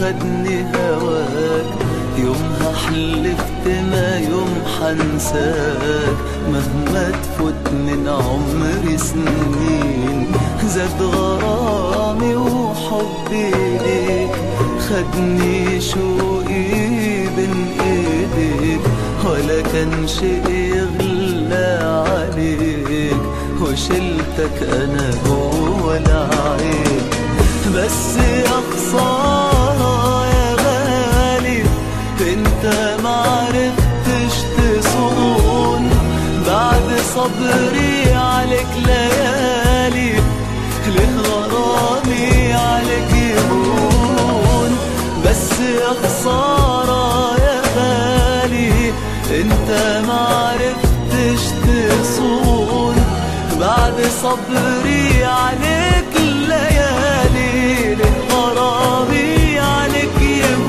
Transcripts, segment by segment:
خدني هواك يومها حلفت ما يوم حنساك مهما تفوت من عمري سنين زاد غرامي وحبي ليك خدني شوقي بين ايديك ولا كان شيء يغلى عليك وشلتك انا جوه العين بس يا خسارة يا غالي انت معرفتش تصون بعد صبري عليك ليالي ليه غرامي عليك يهون بس يا خسارة يا غالي انت معرفتش تصون بعد صبري عليك الليالي ليه غرامي عليك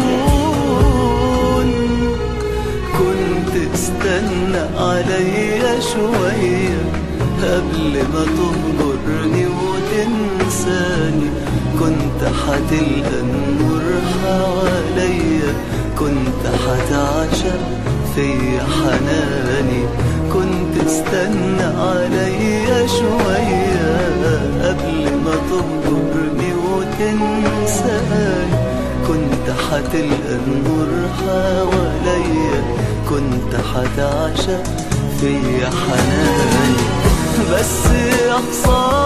يهون كنت استنى عليا شوية قبل ما تهجرني وتنساني كنت حتلقى النور حواليا كنت حتعشق فيا حناني كنت استنى عليا شوية قبل ما تهجرني وتنساني كنت حتلقى النور حواليا كنت حتعشق فيا حناني بس يا خسارة